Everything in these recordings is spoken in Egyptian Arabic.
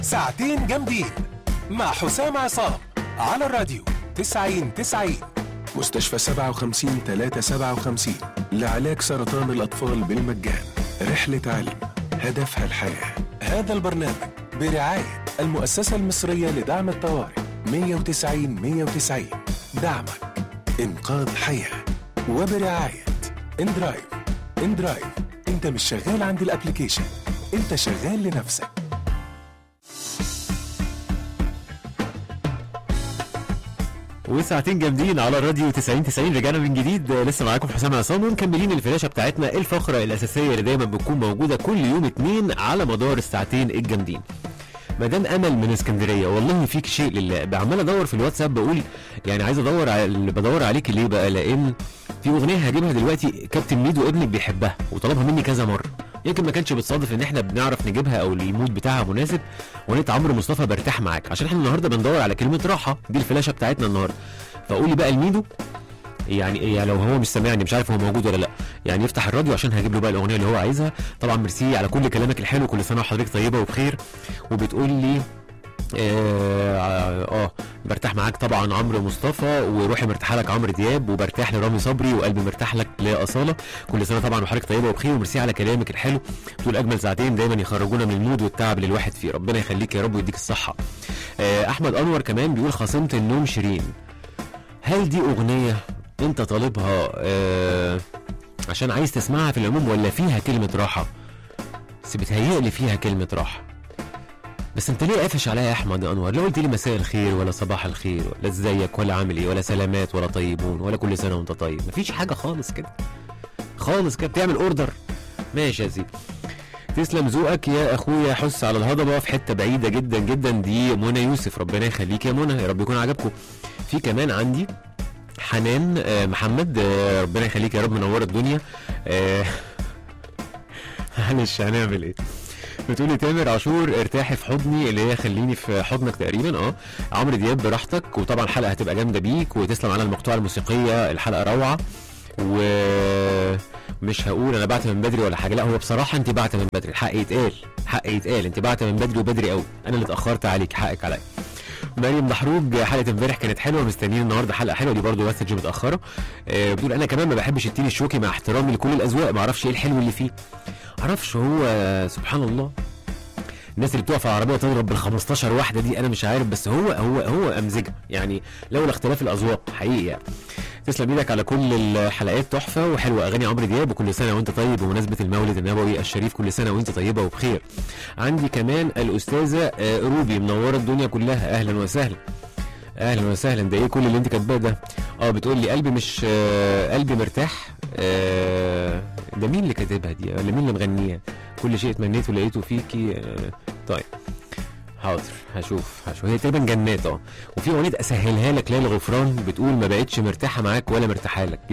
ساعتين جامدين مع حسام عصام على الراديو 90 90 مستشفى 57 357 لعلاج سرطان الأطفال بالمجان رحلة علم هدفها الحياة هذا البرنامج برعاية المؤسسة المصرية لدعم الطوارئ 190 190 دعمك إنقاذ حياة وبرعاية اندرايف اندرايف انت مش شغال عند الابليكيشن انت شغال لنفسك وساعتين جامدين على الراديو 90 90 رجعنا من جديد آه، لسه معاكم حسام عصام ومكملين الفلاشه بتاعتنا الفقره الاساسيه اللي دايما بتكون موجوده كل يوم اتنين على مدار الساعتين الجامدين مدام امل من اسكندريه والله فيك شيء لله بعمال ادور في الواتساب بقول يعني عايز ادور على اللي بدور عليك ليه بقى لان في اغنيه هجيبها دلوقتي كابتن ميدو ابنك بيحبها وطلبها مني كذا مره يمكن ما كانش بتصادف ان احنا بنعرف نجيبها او المود بتاعها مناسب اغنيه عمرو مصطفى برتاح معاك عشان احنا النهارده بندور على كلمه راحه دي الفلاشه بتاعتنا النهارده فقولي بقى الميدو يعني يعني لو هو مش سامعني مش عارف هو موجود ولا لا يعني يفتح الراديو عشان هجيب له بقى الاغنيه اللي هو عايزها طبعا ميرسي على كل كلامك الحلو كل سنه وحضرتك طيبه وبخير وبتقول لي اه, آه برتاح معاك طبعا عمرو مصطفى وروحي مرتاحه لك عمرو دياب وبرتاح لرامي صبري وقلبي مرتاح لك لاصاله كل سنه طبعا وحضرتك طيبه وبخير وميرسي على كلامك الحلو طول اجمل ساعتين دايما يخرجونا من المود والتعب اللي الواحد فيه ربنا يخليك يا رب ويديك الصحه آه احمد انور كمان بيقول خاصمه النوم شيرين هل دي اغنيه انت طالبها آه عشان عايز تسمعها في العموم ولا فيها كلمه راحه بس بتهيألي فيها كلمه راحه بس انت ليه قافش عليا يا احمد انور لا قلت لي مساء الخير ولا صباح الخير ولا ازيك ولا عامل ايه ولا سلامات ولا طيبون ولا كل سنه وانت طيب مفيش حاجه خالص كده خالص كده بتعمل اوردر ماشي يا سيدي تسلم ذوقك يا اخويا حس على الهضبه في حته بعيده جدا جدا دي منى يوسف ربنا يخليك يا منى يا رب يكون عجبكم في كمان عندي حنان آه، محمد آه، ربنا يخليك يا رب منوره الدنيا آه، معلش هنعمل ايه بتقولي تامر عاشور ارتاحي في حضني اللي هي خليني في حضنك تقريبا اه عمرو دياب براحتك وطبعا الحلقه هتبقى جامده بيك وتسلم على المقطوعه الموسيقيه الحلقه روعه و مش هقول انا بعت من بدري ولا حاجه لا هو بصراحه انت بعت من بدري الحق يتقال حق يتقال انت بعت من بدري وبدري قوي انا اللي اتاخرت عليك حقك عليا مريم محروج حلقه امبارح كانت حلوه مستنيين النهارده حلقه حلوه دي برضه مسج متاخره آه، بتقول انا كمان ما بحبش التين الشوكي مع احترامي لكل الاذواق ما اعرفش ايه الحلو اللي فيه معرفش هو آه، سبحان الله الناس اللي بتقف على العربيه تضرب بال 15 واحده دي انا مش عارف بس هو هو هو امزجه يعني لولا اختلاف الاذواق حقيقي يعني تسلم ايدك على كل الحلقات تحفه وحلوه اغاني عمرو دياب وكل سنه وانت طيب بمناسبه المولد النبوي الشريف كل سنه وانت طيبه وبخير عندي كمان الاستاذه آه، روبي منوره الدنيا كلها اهلا وسهلا اهلا وسهلا ده ايه كل اللي انت كاتباه ده اه بتقول لي قلبي مش آه قلبي مرتاح آه ده مين اللي كاتبها دي ولا مين اللي مغنيها كل شيء تمنيته لقيته فيكي آه طيب حاضر هشوف هشوف هي تقريبا جنات اه وفي اغنيه اسهلها لك ليلى غفران بتقول ما بقتش مرتاحه معاك ولا مرتاحه لك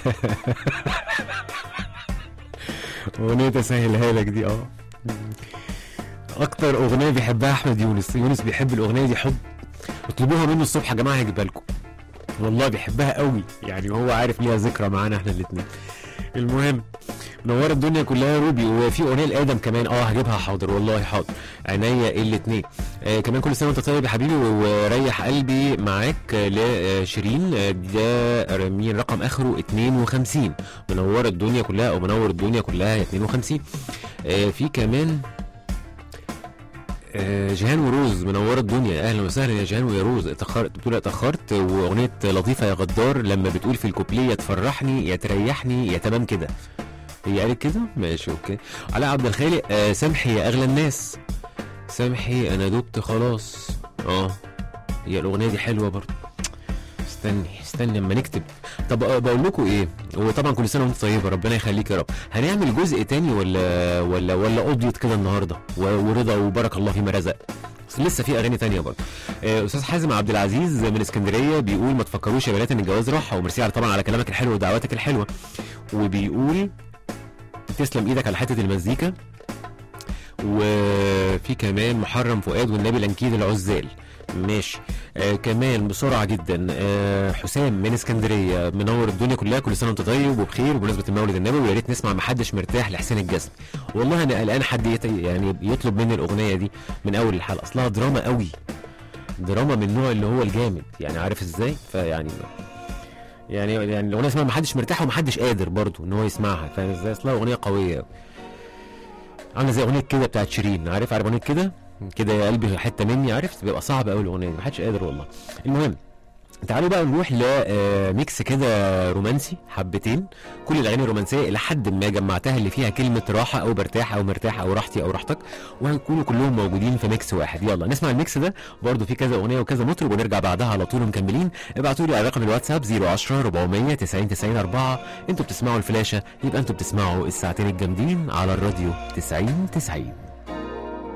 اغنيه اسهلها لك دي اه اكتر اغنيه بيحبها احمد يونس يونس بيحب الاغنيه دي حب اطلبوها منه الصبح يا جماعه هجيبها لكم والله بيحبها قوي يعني هو عارف ليها ذكرى معانا احنا الاثنين المهم منور الدنيا كلها روبي وفي اغنيه لادم كمان اه هجيبها حاضر والله حاضر عينيا الاثنين آه كمان كل سنه وانت طيب يا حبيبي وريح قلبي معاك آه، لشيرين آه، ده مين رقم اخره 52 منور الدنيا كلها او منور الدنيا كلها يا 52 آه في كمان آه، جيهان وروز منوره الدنيا اهلا وسهلا يا جيهان ويا روز اتاخرت بتقول اتاخرت واغنيه لطيفه يا غدار لما بتقول في الكوبليه يا تفرحني يا تريحني يا تمام كده هي قالت كده ماشي اوكي علاء عبد الخالق آه سامحي يا اغلى الناس سامحي انا دبت خلاص اه هي الاغنيه دي حلوه برضه استني استني اما نكتب طب آه، بقول لكم ايه هو طبعا كل سنه وانت طيبه ربنا يخليك يا رب هنعمل جزء تاني ولا ولا ولا قضيت كده النهارده و- ورضا وبارك الله فيما رزق بس لسه في اغاني تانية برضه آه، استاذ حازم عبد العزيز من اسكندريه بيقول ما تفكروش يا بنات ان الجواز راحه وميرسي على طبعا على كلامك الحلو ودعواتك الحلوه وبيقول تسلم ايدك على حته المزيكا وفي كمان محرم فؤاد والنبي الانكيد العزال ماشي آه كمان بسرعه جدا آه حسام من اسكندريه منور الدنيا كلها كل سنه وانت طيب وبخير وبمناسبه المولد النبوي ويا ريت نسمع محدش مرتاح لحسين الجسمي والله انا قلقان حد يت- يعني يطلب مني الاغنيه دي من اول الحلقه اصلها دراما قوي دراما من النوع اللي هو الجامد يعني عارف ازاي فيعني يعني يعني الاغنيه اسمها محدش مرتاح ومحدش قادر برضو ان هو يسمعها فاهم ازاي اصلها اغنيه قويه قوي عامله زي اغنيه كده بتاعت شيرين عارف عارف اغنيه كده كده يا قلبي حته مني عارف بيبقى صعب قوي الاغنيه دي محدش قادر والله المهم تعالوا بقى نروح لميكس كده رومانسي حبتين كل الاغاني الرومانسيه الى حد ما جمعتها اللي فيها كلمه راحه او برتاح او مرتاح او راحتي او راحتك وهيكونوا كلهم موجودين في ميكس واحد يلا نسمع الميكس ده برضه في كذا اغنيه وكذا مطرب ونرجع بعدها على طول مكملين ابعتوا لي على رقم الواتساب 010 400 90 90 4 انتوا بتسمعوا الفلاشه يبقى انتوا بتسمعوا الساعتين الجامدين على الراديو 90 90